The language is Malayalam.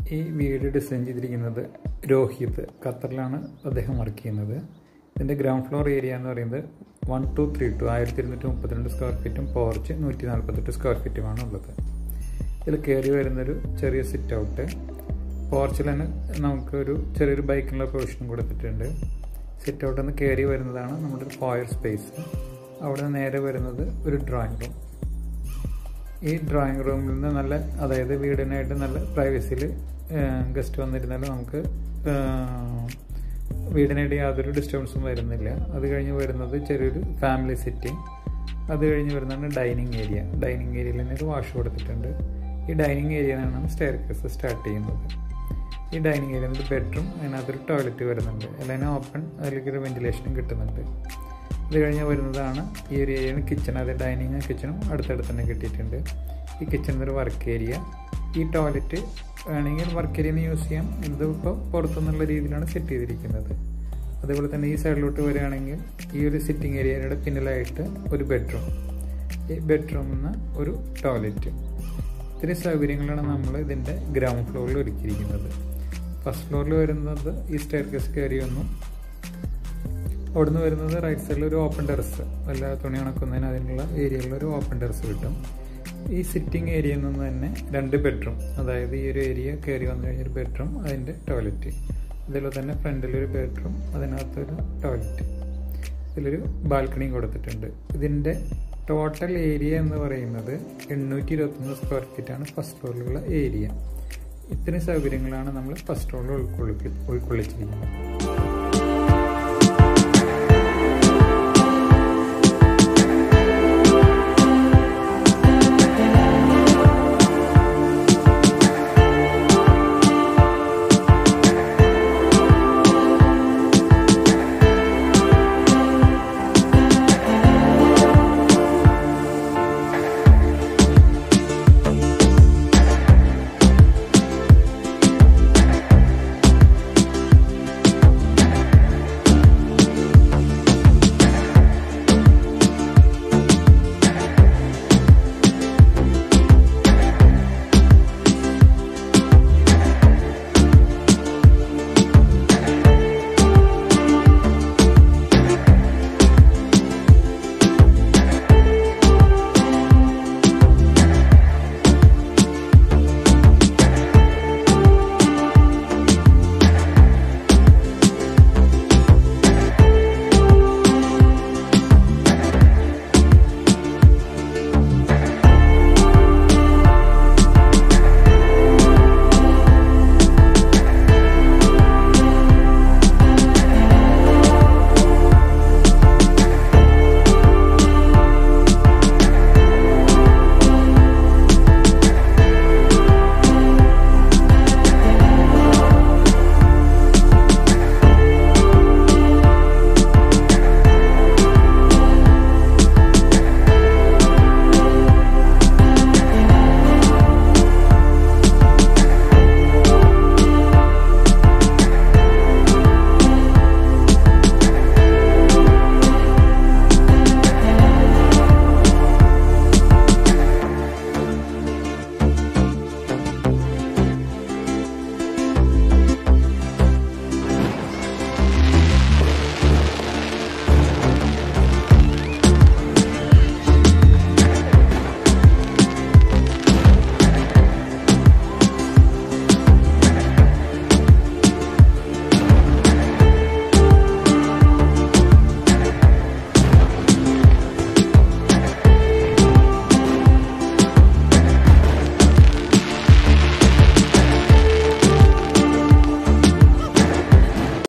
ഈ വീട് ഡിസൈൻ ചെയ്തിരിക്കുന്നത് രോഹിത് ഖത്തറിലാണ് അദ്ദേഹം വർക്ക് ചെയ്യുന്നത് ഇതിൻ്റെ ഗ്രൗണ്ട് ഫ്ലോർ ഏരിയ എന്ന് പറയുന്നത് വൺ ടു ത്രീ ടു ആയിരത്തി ഇരുന്നൂറ്റി മുപ്പത്തിരണ്ട് സ്ക്വയർ ഫീറ്റും പോർച്ച് നൂറ്റി നാൽപ്പത്തെട്ട് സ്ക്വയർ ഫീറ്റുമാണ് ഉള്ളത് ഇതിൽ കയറി വരുന്നൊരു ചെറിയ സിറ്റ് ഔട്ട് പോർച്ചിൽ തന്നെ നമുക്കൊരു ചെറിയൊരു ബൈക്കിനുള്ള പ്രൊവിഷനും കൊടുത്തിട്ടുണ്ട് സിറ്റ് ഔട്ടിൽ നിന്ന് കയറി വരുന്നതാണ് നമ്മുടെ ഒരു ഫോയർ സ്പേസ് അവിടെ നിന്ന് നേരെ വരുന്നത് ഒരു ഡ്രോയിങ് റൂം ഈ ഡ്രോയിങ് റൂമിൽ നിന്ന് നല്ല അതായത് വീടിനായിട്ട് നല്ല പ്രൈവസിയിൽ ഗസ്റ്റ് വന്നിരുന്നാലും നമുക്ക് വീടിനായിട്ട് യാതൊരു ഡിസ്റ്റർബൻസും വരുന്നില്ല അത് കഴിഞ്ഞ് വരുന്നത് ചെറിയൊരു ഫാമിലി സിറ്റിംഗ് അത് കഴിഞ്ഞ് വരുന്നതാണ് ഡൈനിങ് ഏരിയ ഡൈനിങ് ഏരിയയിൽ തന്നെ ഒരു വാഷ് കൊടുത്തിട്ടുണ്ട് ഈ ഡൈനിങ് ഏരിയയിൽ നിന്നാണ് സ്റ്റെയർ കേസ് സ്റ്റാർട്ട് ചെയ്യുന്നത് ഈ ഡൈനിങ് ഏരിയ ഒരു ബെഡ്റൂം അതിനകത്തൊരു ടോയ്ലറ്റ് വരുന്നുണ്ട് എല്ലാം ഓപ്പൺ അതിലേക്ക് ഒരു വെന്റിലേഷനും കിട്ടുന്നുണ്ട് ഇത് കഴിഞ്ഞ് വരുന്നതാണ് ഈ ഒരു ഏരിയയിൽ കിച്ചൺ അത് ഡൈനിങ് കിച്ചണും അടുത്തടുത്ത് തന്നെ കിട്ടിയിട്ടുണ്ട് ഈ കിച്ചണിൽ ഒരു വർക്ക് ഏരിയ ഈ ടോയ്ലറ്റ് വേണമെങ്കിൽ വർക്ക് ഏരിയ യൂസ് ചെയ്യാം ഇതിപ്പോൾ പുറത്തുനിന്നുള്ള രീതിയിലാണ് സെറ്റ് ചെയ്തിരിക്കുന്നത് അതുപോലെ തന്നെ ഈ സൈഡിലോട്ട് വരികയാണെങ്കിൽ ഈ ഒരു സിറ്റിംഗ് ഏരിയയുടെ പിന്നിലായിട്ട് ഒരു ബെഡ്റൂം ഈ ബെഡ്റൂമിൽ നിന്ന് ഒരു ടോയ്ലറ്റ് ഇത്രയും സൗകര്യങ്ങളാണ് നമ്മൾ ഇതിൻ്റെ ഗ്രൗണ്ട് ഫ്ലോറിൽ ഒരുക്കിയിരിക്കുന്നത് ഫസ്റ്റ് ഫ്ലോറിൽ വരുന്നത് ഈ സ്റ്റെയർ കേസ് കയറി വന്നു അവിടുന്ന് വരുന്നത് റൈറ്റ് സൈഡിൽ ഒരു ഓപ്പൺ ടെറസ് വല്ല തുണി ഉണക്കുന്നതിന് അതിനുള്ള ഏരിയയിൽ ഒരു ഓപ്പൺ ടെറസ് കിട്ടും ഈ സിറ്റിംഗ് ഏരിയയിൽ നിന്ന് തന്നെ രണ്ട് ബെഡ്റൂം അതായത് ഈ ഒരു ഏരിയ കയറി വന്നു കഴിഞ്ഞൊരു ബെഡ്റൂം അതിൻ്റെ ടോയ്ലറ്റ് ഇതിൽ തന്നെ ഫ്രണ്ടിലൊരു ബെഡ്റൂം അതിനകത്തൊരു ടോയ്ലറ്റ് ഇതിലൊരു ബാൽക്കണിയും കൊടുത്തിട്ടുണ്ട് ഇതിൻ്റെ ടോട്ടൽ ഏരിയ എന്ന് പറയുന്നത് എണ്ണൂറ്റി ഇരുപത്തൊന്ന് സ്ക്വയർ ഫീറ്റാണ് ഫസ്റ്റ് ഫ്ലോറിലുള്ള ഏരിയ ഇത്രയും സൗകര്യങ്ങളാണ് നമ്മൾ ഫസ്റ്റ് ഫ്ലോറിൽ ഉൾക്കൊള്ളി ഉൾക്കൊള്ളിച്ചിരിക്കുന്നത്